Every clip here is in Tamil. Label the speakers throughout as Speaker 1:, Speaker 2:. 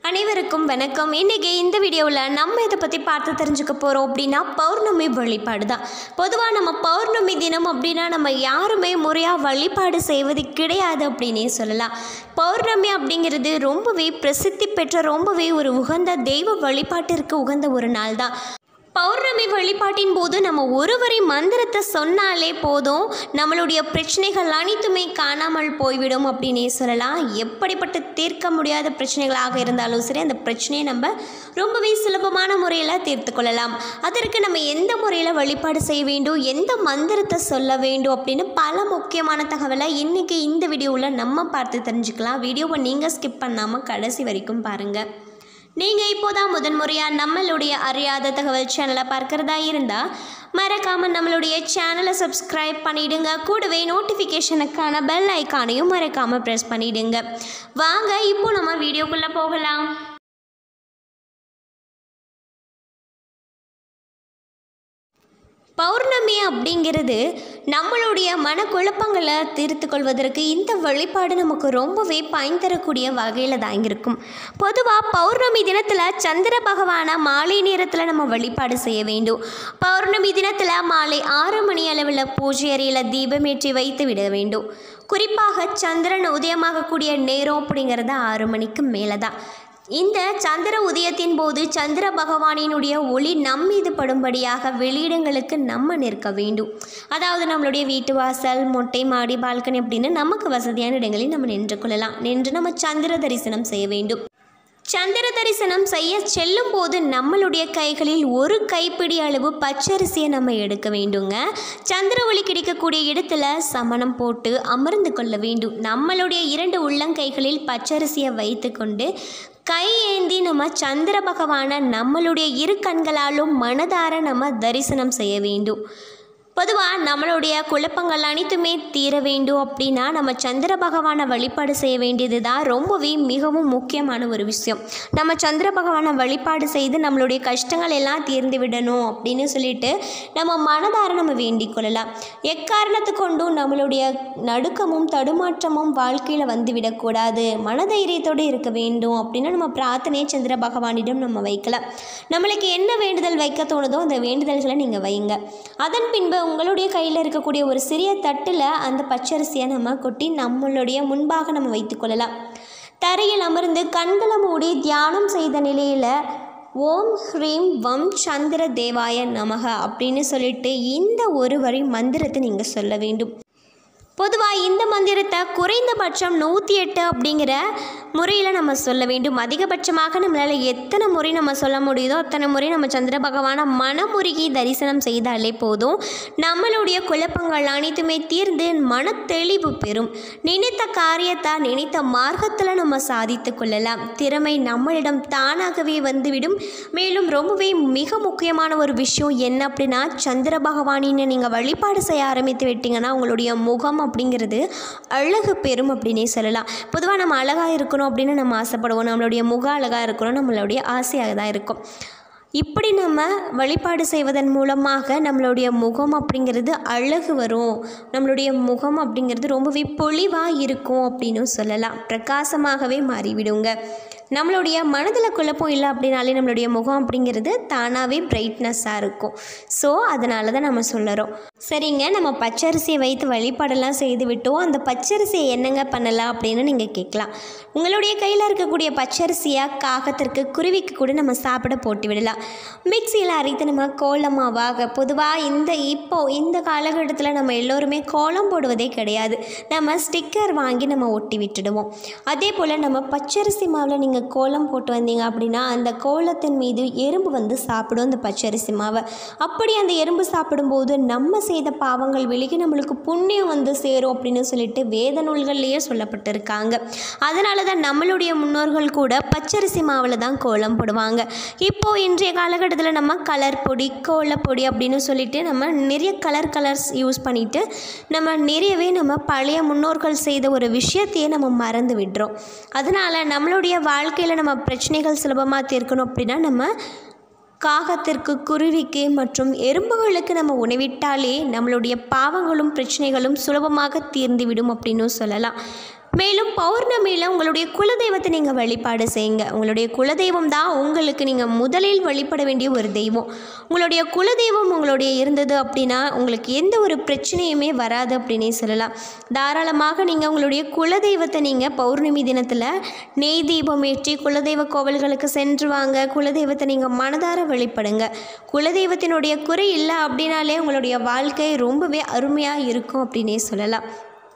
Speaker 1: அனைவருக்கும் வணக்கம் இன்றைக்கி இந்த வீடியோவில் நம்ம இதை பற்றி பார்த்து தெரிஞ்சுக்க போகிறோம் அப்படின்னா பௌர்ணமி வழிபாடு தான் பொதுவாக நம்ம பௌர்ணமி தினம் அப்படின்னா நம்ம யாருமே முறையாக வழிபாடு செய்வது கிடையாது அப்படின்னே சொல்லலாம் பௌர்ணமி அப்படிங்கிறது ரொம்பவே பிரசித்தி பெற்ற ரொம்பவே ஒரு உகந்த தெய்வ வழிபாட்டிற்கு உகந்த ஒரு நாள் தான் பௌர்ணமி வழிபாட்டின் போது நம்ம ஒருவரி மந்திரத்தை சொன்னாலே போதும் நம்மளுடைய பிரச்சனைகள் அனைத்துமே காணாமல் போய்விடும் அப்படின்னே சொல்லலாம் எப்படிப்பட்ட தீர்க்க முடியாத பிரச்சனைகளாக இருந்தாலும் சரி அந்த பிரச்சனையை நம்ம ரொம்பவே சுலபமான முறையில் தீர்த்து கொள்ளலாம் அதற்கு நம்ம எந்த முறையில் வழிபாடு செய்ய வேண்டும் எந்த மந்திரத்தை சொல்ல வேண்டும் அப்படின்னு பல முக்கியமான தகவலை இன்றைக்கி இந்த வீடியோவில் நம்ம பார்த்து தெரிஞ்சுக்கலாம் வீடியோவை நீங்கள் ஸ்கிப் பண்ணாமல் கடைசி வரைக்கும் பாருங்கள் நீங்கள் இப்போதான் முதன்முறையாக நம்மளுடைய அறியாத தகவல் சேனலை பார்க்குறதா இருந்தால் மறக்காமல் நம்மளுடைய சேனலை சப்ஸ்கிரைப் பண்ணிடுங்க கூடவே நோட்டிஃபிகேஷனுக்கான பெல் ஐக்கானையும் மறக்காமல் ப்ரெஸ் பண்ணிடுங்க வாங்க இப்போ நம்ம வீடியோக்குள்ளே போகலாம் பௌர்ணமி அப்படிங்கிறது நம்மளுடைய மனக்குழப்பங்களை தீர்த்து கொள்வதற்கு இந்த வழிபாடு நமக்கு ரொம்பவே பயன் தரக்கூடிய வகையில் தான் இருக்கும் பொதுவாக பௌர்ணமி தினத்தில் சந்திர பகவானை மாலை நேரத்தில் நம்ம வழிபாடு செய்ய வேண்டும் பௌர்ணமி தினத்தில் மாலை ஆறு மணி அளவில் பூஜை அறையில் தீபமேற்றி வைத்து விட வேண்டும் குறிப்பாக சந்திரன் உதயமாகக்கூடிய நேரம் அப்படிங்கிறது ஆறு மணிக்கு மேலே தான் இந்த சந்திர உதயத்தின் போது சந்திர பகவானினுடைய ஒளி நம் மீது படும்படியாக வெளியிடங்களுக்கு நம்ம நிற்க வேண்டும் அதாவது நம்மளுடைய வீட்டு வாசல் மொட்டை மாடி பால்கனி அப்படின்னு நமக்கு வசதியான இடங்களில் நம்ம நின்று கொள்ளலாம் நின்று நம்ம சந்திர தரிசனம் செய்ய வேண்டும் சந்திர தரிசனம் செய்ய செல்லும் போது நம்மளுடைய கைகளில் ஒரு கைப்பிடி அளவு பச்சரிசியை நம்ம எடுக்க வேண்டுங்க சந்திர ஒளி கிடைக்கக்கூடிய இடத்துல சமணம் போட்டு அமர்ந்து கொள்ள வேண்டும் நம்மளுடைய இரண்டு உள்ளங்கைகளில் பச்சரிசியை வைத்துக்கொண்டு கை ஏந்தி நம்ம சந்திர பகவானை நம்மளுடைய இரு கண்களாலும் மனதார நம்ம தரிசனம் செய்ய வேண்டும் பொதுவாக நம்மளுடைய குழப்பங்கள் அனைத்துமே தீர வேண்டும் அப்படின்னா நம்ம சந்திர பகவானை வழிபாடு செய்ய வேண்டியது தான் ரொம்பவே மிகவும் முக்கியமான ஒரு விஷயம் நம்ம சந்திர பகவானை வழிபாடு செய்து நம்மளுடைய கஷ்டங்கள் எல்லாம் தீர்ந்து விடணும் அப்படின்னு சொல்லிட்டு நம்ம மனதார நம்ம வேண்டிக் கொள்ளலாம் எக்காரணத்து கொண்டும் நம்மளுடைய நடுக்கமும் தடுமாற்றமும் வாழ்க்கையில் வந்து விடக்கூடாது மனதைரியத்தோடு இருக்க வேண்டும் அப்படின்னு நம்ம பிரார்த்தனையை சந்திர பகவானிடம் நம்ம வைக்கலாம் நம்மளுக்கு என்ன வேண்டுதல் வைக்க தோணுதோ அந்த வேண்டுதல்களை நீங்கள் வைங்க அதன் பின்பு உங்களுடைய கையில் இருக்கக்கூடிய ஒரு சிறிய தட்டில் அந்த பச்சரிசியை நம்ம கொட்டி நம்மளுடைய முன்பாக நம்ம வைத்துக்கொள்ளலாம் தரையில் அமர்ந்து கண்களை மூடி தியானம் செய்த நிலையில் ஓம் ஹ்ரீம் வம் சந்திர தேவாய நமக அப்படின்னு சொல்லிட்டு இந்த ஒரு வரி மந்திரத்தை நீங்கள் சொல்ல வேண்டும் பொதுவாக இந்த மந்திரத்தை குறைந்தபட்சம் நூற்றி எட்டு அப்படிங்கிற முறையில் நம்ம சொல்ல வேண்டும் அதிகபட்சமாக நம்மளால் எத்தனை முறை நம்ம சொல்ல முடியுதோ அத்தனை முறை நம்ம சந்திர பகவானை மனமுருகி தரிசனம் செய்தாலே போதும் நம்மளுடைய குழப்பங்கள் அனைத்துமே தீர்ந்து மன தெளிவு பெறும் நினைத்த காரியத்தை நினைத்த மார்க்கத்தில் நம்ம சாதித்து கொள்ளலாம் திறமை நம்மளிடம் தானாகவே வந்துவிடும் மேலும் ரொம்பவே மிக முக்கியமான ஒரு விஷயம் என்ன அப்படின்னா சந்திர பகவானின்னு நீங்கள் வழிபாடு செய்ய ஆரம்பித்து விட்டீங்கன்னா உங்களுடைய முகம் அப்படிங்கிறது அழகு பெறும் அப்படின்னே சொல்லலாம் பொதுவாக நம்ம அழகாக இருக்கணும் அப்படின்னு நம்ம ஆசைப்படுவோம் நம்மளுடைய முக அழகாக இருக்கணும் நம்மளுடைய ஆசையாக தான் இருக்கும் இப்படி நம்ம வழிபாடு செய்வதன் மூலமாக நம்மளுடைய முகம் அப்படிங்கிறது அழகு வரும் நம்மளுடைய முகம் அப்படிங்கிறது ரொம்பவே பொலிவாக இருக்கும் அப்படின்னு சொல்லலாம் பிரகாசமாகவே மாறிவிடுங்க நம்மளுடைய மனதில் குழப்பம் இல்லை அப்படின்னாலே நம்மளுடைய முகம் அப்படிங்கிறது தானாகவே பிரைட்னஸ்ஸாக இருக்கும் ஸோ அதனால தான் நம்ம சொல்லுறோம் சரிங்க நம்ம பச்சரிசியை வைத்து வழிபாடெல்லாம் செய்து விட்டோம் அந்த பச்சரிசியை என்னங்க பண்ணலாம் அப்படின்னு நீங்கள் கேட்கலாம் உங்களுடைய கையில் இருக்கக்கூடிய பச்சரிசியாக காகத்திற்கு குருவிக்கு கூட நம்ம சாப்பிட போட்டு விடலாம் மிக்சியில் அரைத்து நம்ம கோலமாவாக பொதுவாக இந்த இப்போ இந்த காலகட்டத்தில் நம்ம எல்லோருமே கோலம் போடுவதே கிடையாது நம்ம ஸ்டிக்கர் வாங்கி நம்ம ஒட்டி விட்டுடுவோம் அதே போல் நம்ம பச்சரிசி மாவில் நீங்கள் கோலம் போட்டு வந்தீங்க அப்படின்னா அந்த கோலத்தின் மீது எறும்பு வந்து சாப்பிடும் அந்த பச்சரிசி மாவை அப்படி அந்த எறும்பு சாப்பிடும்போது நம்ம செய்த பாவங்கள் வெளியே நம்மளுக்கு புண்ணியம் வந்து சேரும் அப்படின்னு சொல்லிட்டு வேத நூல்கள்லேயே சொல்லப்பட்டிருக்காங்க அதனால தான் நம்மளுடைய முன்னோர்கள் கூட பச்சரிசி மாவில் தான் கோலம் போடுவாங்க இப்போது இன்றைய காலகட்டத்தில் நம்ம கலர் பொடி கோலப்பொடி அப்படின்னு சொல்லிட்டு நம்ம நிறைய கலர் கலர்ஸ் யூஸ் பண்ணிவிட்டு நம்ம நிறையவே நம்ம பழைய முன்னோர்கள் செய்த ஒரு விஷயத்தையே நம்ம மறந்து விடுறோம் அதனால் நம்மளுடைய வாழ்க்கையில் நம்ம பிரச்சனைகள் சுலபமாக தீர்க்கணும் அப்படின்னா நம்ம காகத்திற்கு குருவிக்கு மற்றும் எறும்புகளுக்கு நம்ம உணவிட்டாலே நம்மளுடைய பாவங்களும் பிரச்சனைகளும் சுலபமாக தீர்ந்துவிடும் அப்படின்னு சொல்லலாம் மேலும் பௌர்ணமியில் உங்களுடைய குலதெய்வத்தை நீங்கள் வழிபாடு செய்யுங்க உங்களுடைய குலதெய்வம் தான் உங்களுக்கு நீங்கள் முதலில் வழிபட வேண்டிய ஒரு தெய்வம் உங்களுடைய குலதெய்வம் உங்களுடைய இருந்தது அப்படின்னா உங்களுக்கு எந்த ஒரு பிரச்சனையுமே வராது அப்படின்னே சொல்லலாம் தாராளமாக நீங்கள் உங்களுடைய குலதெய்வத்தை நீங்கள் பௌர்ணமி தினத்தில் நெய் தீபம் ஏற்றி குலதெய்வ கோவில்களுக்கு சென்று வாங்க குலதெய்வத்தை நீங்கள் மனதார வழிபடுங்க குலதெய்வத்தினுடைய குறை இல்லை அப்படின்னாலே உங்களுடைய வாழ்க்கை ரொம்பவே அருமையாக இருக்கும் அப்படின்னே சொல்லலாம்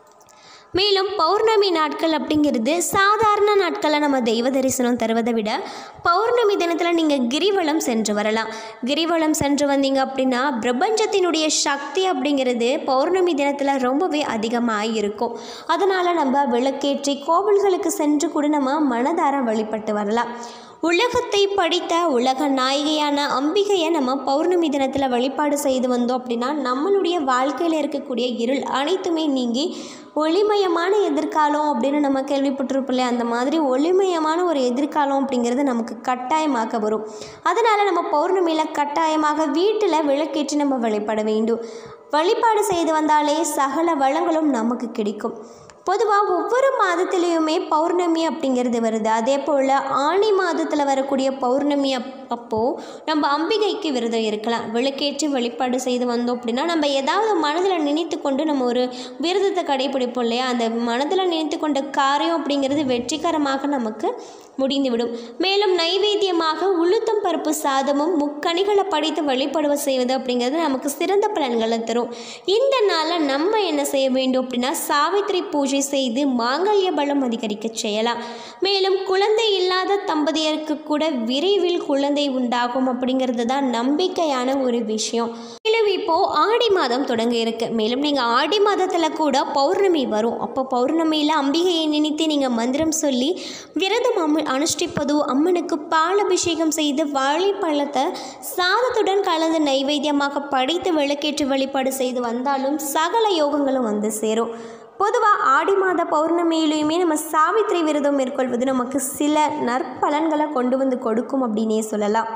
Speaker 1: மேலும் பௌர்ணமி நாட்கள் அப்படிங்கிறது சாதாரண நாட்களில் நம்ம தெய்வ தரிசனம் தருவதை விட பௌர்ணமி தினத்தில் நீங்கள் கிரிவலம் சென்று வரலாம் கிரிவலம் சென்று வந்தீங்க அப்படின்னா பிரபஞ்சத்தினுடைய சக்தி அப்படிங்கிறது பௌர்ணமி தினத்தில் ரொம்பவே அதிகமாக இருக்கும் அதனால் நம்ம விளக்கேற்றி கோவில்களுக்கு சென்று கூட நம்ம மனதார வழிபட்டு வரலாம் உலகத்தை படித்த உலக நாயகியான அம்பிகையை நம்ம பௌர்ணமி தினத்தில் வழிபாடு செய்து வந்தோம் அப்படின்னா நம்மளுடைய வாழ்க்கையில் இருக்கக்கூடிய இருள் அனைத்துமே நீங்கி ஒளிமயமான எதிர்காலம் அப்படின்னு நம்ம கேள்விப்பட்டிருப்போம் இல்லையா அந்த மாதிரி ஒளிமயமான ஒரு எதிர்காலம் அப்படிங்கிறது நமக்கு கட்டாயமாக வரும் அதனால் நம்ம பௌர்ணமியில் கட்டாயமாக வீட்டில் விளக்கேற்றி நம்ம வழிபட வேண்டும் வழிபாடு செய்து வந்தாலே சகல வளங்களும் நமக்கு கிடைக்கும் பொதுவாக ஒவ்வொரு மாதத்துலேயுமே பௌர்ணமி அப்படிங்கிறது வருது அதே போல் ஆணி மாதத்தில் வரக்கூடிய பௌர்ணமி அப் அப்போது நம்ம அம்பிகைக்கு விரதம் இருக்கலாம் விளக்கேற்றி வழிபாடு செய்து வந்தோம் அப்படின்னா நம்ம ஏதாவது மனதில் நினைத்து கொண்டு நம்ம ஒரு விரதத்தை கடைபிடிப்போம் இல்லையா அந்த மனதில் நினைத்து கொண்ட காரியம் அப்படிங்கிறது வெற்றிகரமாக நமக்கு முடிந்துவிடும் மேலும் நைவேத்தியமாக உளுத்தம் பருப்பு சாதமும் முக்கணிகளை படித்து வழிபடுவ செய்வது அப்படிங்கிறது நமக்கு சிறந்த பலன்களை தரும் இந்த நாளில் நம்ம என்ன செய்ய வேண்டும் அப்படின்னா சாவித்திரி பூஜை செய்து மாங்கல்ய பலம் அதிகரிக்க செய்யலாம் மேலும் குழந்தை இல்லாத தம்பதியருக்கு கூட விரைவில் குழந்தை உண்டாகும் அப்படிங்கிறது தான் நம்பிக்கையான ஒரு விஷயம் மேலும் இப்போ ஆடி மாதம் தொடங்க இருக்கு மேலும் நீங்கள் ஆடி மாதத்தில் கூட பௌர்ணமி வரும் அப்போ பௌர்ணமியில் அம்பிகையை நினைத்து நீங்கள் மந்திரம் சொல்லி விரதம் அம்ம அனுஷ்டிப்பதோ அம்மனுக்கு பால் அபிஷேகம் செய்து வாழைப்பழத்தை சாதத்துடன் கலந்து நைவேத்தியமாக படைத்து விளக்கேற்றி வழிபாடு செய்து வந்தாலும் சகல யோகங்களும் வந்து சேரும் பொதுவாக ஆடி மாத பௌர்ணமியிலையுமே நம்ம சாவித்திரி விரதம் மேற்கொள்வது நமக்கு சில நற்பலன்களை கொண்டு வந்து கொடுக்கும் அப்படின்னே சொல்லலாம்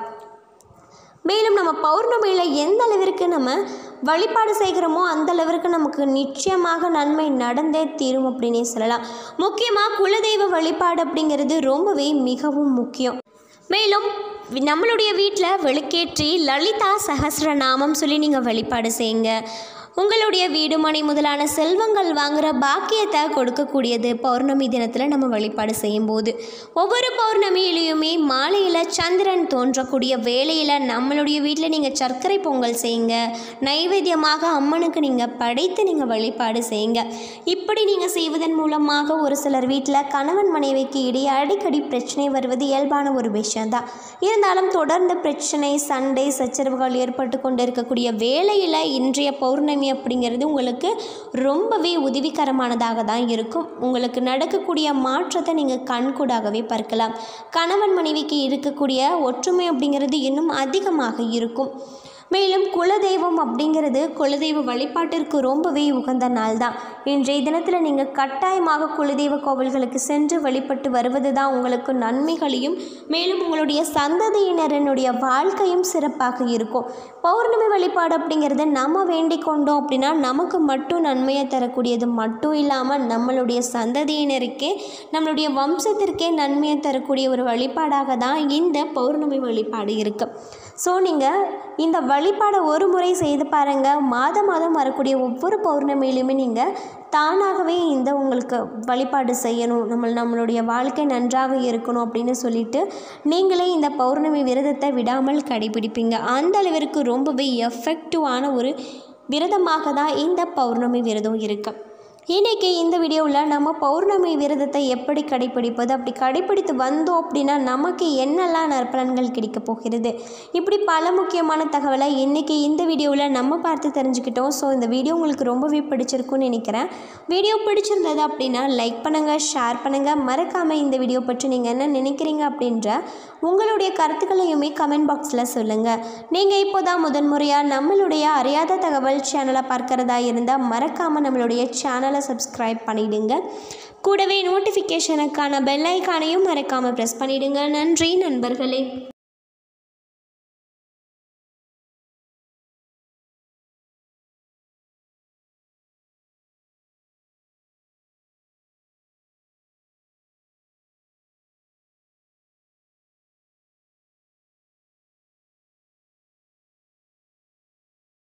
Speaker 1: மேலும் நம்ம பௌர்ணமியில் எந்த அளவிற்கு நம்ம வழிபாடு செய்கிறோமோ அந்த அளவிற்கு நமக்கு நிச்சயமாக நன்மை நடந்தே தீரும் அப்படின்னே சொல்லலாம் முக்கியமாக குலதெய்வ வழிபாடு அப்படிங்கிறது ரொம்பவே மிகவும் முக்கியம் மேலும் வி- நம்மளுடைய வீட்டில் விளக்கேற்றி லலிதா சஹஸ்ரநாமம் சொல்லி நீங்கள் வழிபாடு செய்யுங்க உங்களுடைய வீடு மனை முதலான செல்வங்கள் வாங்குகிற பாக்கியத்தை கொடுக்கக்கூடியது பௌர்ணமி தினத்தில் நம்ம வழிபாடு செய்யும்போது ஒவ்வொரு பௌர்ணமியிலையுமே மாலையில் சந்திரன் தோன்றக்கூடிய வேளையில் நம்மளுடைய வீட்டில் நீங்கள் சர்க்கரை பொங்கல் செய்யுங்க நைவேத்தியமாக அம்மனுக்கு நீங்கள் படைத்து நீங்கள் வழிபாடு செய்யுங்க இப்படி நீங்கள் செய்வதன் மூலமாக ஒரு சிலர் வீட்டில் கணவன் மனைவிக்கு இடையே அடிக்கடி பிரச்சனை வருவது இயல்பான ஒரு விஷயம்தான் இருந்தாலும் தொடர்ந்து பிரச்சனை சண்டை சச்சரவுகள் ஏற்பட்டு கொண்டு இருக்கக்கூடிய வேளையில் இன்றைய பௌர்ணமி அப்படிங்கிறது உங்களுக்கு ரொம்பவே உதவிகரமானதாக தான் இருக்கும் உங்களுக்கு நடக்கக்கூடிய மாற்றத்தை நீங்கள் கண்கூடாகவே பார்க்கலாம் கணவன் மனைவிக்கு இருக்கக்கூடிய ஒற்றுமை அப்படிங்கிறது இன்னும் அதிகமாக இருக்கும் மேலும் குலதெய்வம் அப்படிங்கிறது குலதெய்வ வழிபாட்டிற்கு ரொம்பவே உகந்த நாள் தான் இன்றைய தினத்தில் நீங்கள் கட்டாயமாக குலதெய்வ கோவில்களுக்கு சென்று வழிபட்டு வருவது தான் உங்களுக்கு நன்மைகளையும் மேலும் உங்களுடைய சந்ததியினரினுடைய வாழ்க்கையும் சிறப்பாக இருக்கும் பௌர்ணமி வழிபாடு அப்படிங்கிறது நம்ம வேண்டிக் கொண்டோம் அப்படின்னா நமக்கு மட்டும் நன்மையை தரக்கூடியது மட்டும் இல்லாமல் நம்மளுடைய சந்ததியினருக்கே நம்மளுடைய வம்சத்திற்கே நன்மையை தரக்கூடிய ஒரு வழிபாடாக தான் இந்த பௌர்ணமி வழிபாடு இருக்குது ஸோ நீங்கள் இந்த வழிபாடை ஒரு முறை செய்து பாருங்கள் மாதம் மாதம் வரக்கூடிய ஒவ்வொரு பௌர்ணமியிலுமே நீங்கள் தானாகவே இந்த உங்களுக்கு வழிபாடு செய்யணும் நம்ம நம்மளுடைய வாழ்க்கை நன்றாக இருக்கணும் அப்படின்னு சொல்லிட்டு நீங்களே இந்த பௌர்ணமி விரதத்தை விடாமல் கடைபிடிப்பீங்க அந்த அளவிற்கு ரொம்பவே எஃபெக்டிவான ஒரு விரதமாக தான் இந்த பௌர்ணமி விரதம் இருக்குது இன்றைக்கி இந்த வீடியோவில் நம்ம பௌர்ணமி விரதத்தை எப்படி கடைப்பிடிப்பது அப்படி கடைப்பிடித்து வந்தோம் அப்படின்னா நமக்கு என்னெல்லாம் நற்பலன்கள் கிடைக்க போகிறது இப்படி பல முக்கியமான தகவலை இன்றைக்கி இந்த வீடியோவில் நம்ம பார்த்து தெரிஞ்சுக்கிட்டோம் ஸோ இந்த வீடியோ உங்களுக்கு ரொம்பவே பிடிச்சிருக்குன்னு நினைக்கிறேன் வீடியோ பிடிச்சிருந்தது அப்படின்னா லைக் பண்ணுங்கள் ஷேர் பண்ணுங்கள் மறக்காமல் இந்த வீடியோ பற்றி நீங்கள் என்ன நினைக்கிறீங்க அப்படின்ற உங்களுடைய கருத்துக்களையுமே கமெண்ட் பாக்ஸில் சொல்லுங்கள் நீங்கள் இப்போ தான் முதன்முறையாக நம்மளுடைய அறியாத தகவல் சேனலை பார்க்குறதா இருந்தால் மறக்காமல் நம்மளுடைய சேனலை சப்ஸ்கிரைப் பண்ணிடுங்க கூடவே நோட்டிஃபிகேஷனுக்கான பெல் ஐக்கானையும் மறக்காமல் ப்ரெஸ் பண்ணிடுங்க நன்றி நண்பர்களே